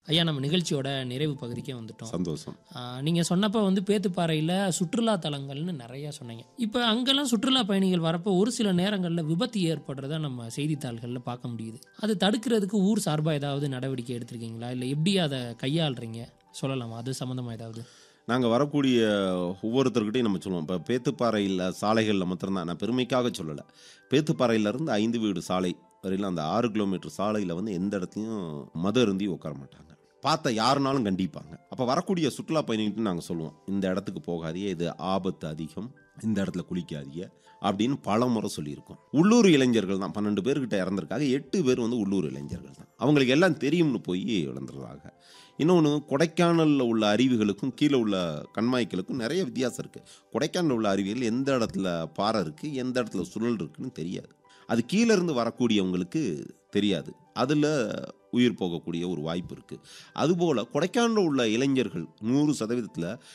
ஐயா நம்ம நிகழ்ச்சியோட நிறைவு பகுதிக்கே வந்துட்டோம் சந்தோஷம் ஆஹ் நீங்க சொன்னப்ப வந்து பேத்துப்பாறையில் சுற்றுலா தலங்கள்னு நிறைய சொன்னீங்க இப்போ அங்கெல்லாம் சுற்றுலா பயணிகள் வரப்போ ஒரு சில நேரங்களில் விபத்து ஏற்படுறத நம்ம செய்தித்தாள்களில் பார்க்க முடியுது அது தடுக்கிறதுக்கு ஊர் சார்பாக ஏதாவது நடவடிக்கை எடுத்திருக்கீங்களா இல்லை எப்படி அதை கையாளுறீங்க சொல்லலாமா அது சம்மந்தமா ஏதாவது நாங்கள் வரக்கூடிய ஒவ்வொருத்தர்கிட்டையும் நம்ம சொல்லுவோம் இப்போ பேத்துப்பாறையில் சாலைகளில் மாத்திரம்தான் நான் பெருமைக்காக சொல்லலை பேத்துப்பாறையிலேருந்து ஐந்து வீடு சாலை வரையிலும் அந்த ஆறு கிலோமீட்டர் சாலையில் வந்து எந்த இடத்துலையும் மது அருந்தி உட்கார மாட்டாங்க பார்த்த யாருனாலும் கண்டிப்பாங்க அப்போ வரக்கூடிய சுற்றுலா பயணிகிட்டு நாங்கள் சொல்லுவோம் இந்த இடத்துக்கு போகாதீங்க இது ஆபத்து அதிகம் இந்த இடத்துல குளிக்காதீங்க அப்படின்னு பல முறை சொல்லியிருக்கோம் உள்ளூர் இளைஞர்கள் தான் பன்னெண்டு பேர்கிட்ட இறந்துருக்காங்க எட்டு பேர் வந்து உள்ளூர் இளைஞர்கள் தான் அவங்களுக்கு எல்லாம் தெரியும்னு போய் இழந்துடுறாங்க இன்னொன்று கொடைக்கானலில் உள்ள அருவிகளுக்கும் கீழே உள்ள கண்மாய்க்களுக்கும் நிறைய வித்தியாசம் இருக்குது கொடைக்கானலில் உள்ள அருவிகள் எந்த இடத்துல பாறை இருக்குது எந்த இடத்துல சுழல் இருக்குன்னு தெரியாது அது கீழே இருந்து வரக்கூடியவங்களுக்கு தெரியாது அதில் உயிர் போகக்கூடிய ஒரு வாய்ப்பு இருக்குது அதுபோல் கொடைக்கானலில் உள்ள இளைஞர்கள் நூறு சதவீதத்தில்